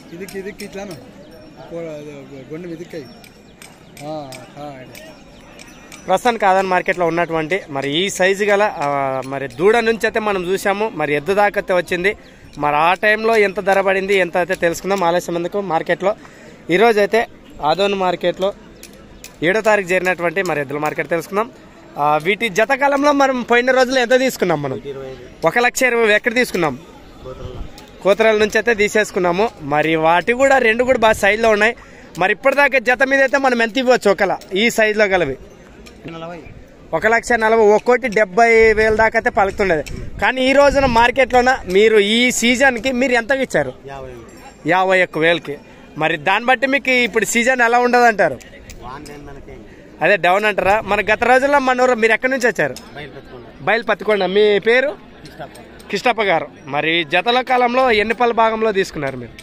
ಇದಕ್ಕೆ ಇದಕ್ಕೆ ಇಟ್ಲಾನು గుండె ఇదిక్కాయి ప్రస్తుతానికి ఆదాన్ మార్కెట్లో ఉన్నటువంటి మరి ఈ సైజు గల ఆ, మరి దూడ నుంచి అయితే మనం చూసాము మరి ఎద్దు దాకా అయితే వచ్చింది మరి ఆ టైంలో ఎంత ధర పడింది ఎంత అయితే తెలుసుకుందాం ఆలస్యం ఎందుకు మార్కెట్లో ఈరోజు అయితే ఆదోన్ మార్కెట్లో ఏడో తారీఖు జరిగినటువంటి మరి ఎద్దుల మార్కెట్ తెలుసుకుందాం ఆ, వీటి జత కాలంలో మనం పోయిన రోజులు ఎంత తీసుకున్నాం మనం ఒక లక్ష ఇరవై ఎక్కడ తీసుకున్నాం కోతరాల నుంచి అయితే తీసేసుకున్నాము మరి వాటి కూడా రెండు కూడా బాగా సైజులో ఉన్నాయి మరి ఇప్పటిదాకా జత మీద అయితే మనం ఎంత ఇవ్వచ్చు ఒకల ఈ సైజులో గలవి ఒక లక్ష నలభై ఒక్కోటి డెబ్బై వేల దాకా అయితే పలుకుతుండేది కానీ ఈ రోజున మార్కెట్లోన మీరు ఈ సీజన్కి మీరు ఎంతగా ఇచ్చారు యాభై ఒక్క వేలకి మరి దాన్ని బట్టి మీకు ఇప్పుడు సీజన్ ఎలా ఉండదు అంటారు అదే డౌన్ అంటారా మన గత రోజుల్లో మన ఊరు మీరు ఎక్కడి నుంచి వచ్చారు బయలు పత్తికొండ మీ పేరు కృష్ణప్ప గారు మరి జతల కాలంలో ఎన్ని పళ్ళ భాగంలో తీసుకున్నారు మీరు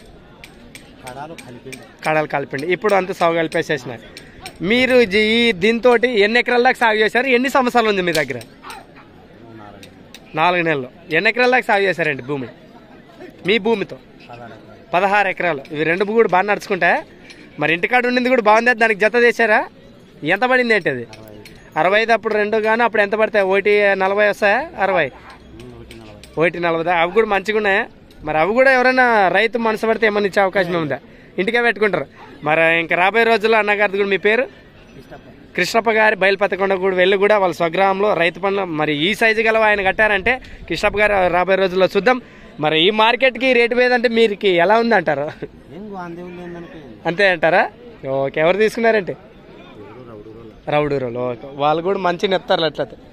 కడాలు కలిపిండి ఇప్పుడు అంత సాగు కలిపేసేసినారు మీరు జీ- ఈ దీంతో ఎన్ని ఎకరాల దాకా సాగు చేశారు ఎన్ని సంవత్సరాలు ఉంది మీ దగ్గర నాలుగు నెలలు ఎన్ని ఎకరాల దాకా సాగు చేశారండి భూమి మీ భూమితో పదహారు ఎకరాలు ఇవి రెండు కూడా బాగా నడుచుకుంటాయా మరి ఇంటికాడ ఉండింది కూడా బాగుంది దానికి జత చేశారా ఎంత పడింది ఏంటి అది అరవై ఐదు అప్పుడు రెండు కానీ అప్పుడు ఎంత పడతాయి ఒకటి నలభై వస్తాయా అరవై ఒకటి నలభై దా- అవి కూడా మంచిగా ఉన్నాయా మరి అవి కూడా ఎవరైనా రైతు మనసు పడితే ఏమన్నా ఇచ్చే అవకాశం ఉందా ఇంటికే పెట్టుకుంటారు మరి ఇంకా రాబోయే రోజుల్లో అన్నగారిది కూడా మీ పేరు కృష్ణప్ప గారి బయలుపతకొండ కూడా వెళ్ళి కూడా వాళ్ళ స్వగ్రామంలో రైతు పనులు మరి ఈ సైజు గల ఆయన కట్టారంటే కృష్ణప్ప గారు రాబోయే రోజుల్లో చూద్దాం మరి ఈ మార్కెట్కి రేటు మీదంటే మీరుకి ఎలా ఉంది అంటారు అంతే అంటారా ఓకే ఎవరు తీసుకున్నారంటే రౌడూరులో ఓకే వాళ్ళు కూడా మంచిగా నెత్తారు అట్లయితే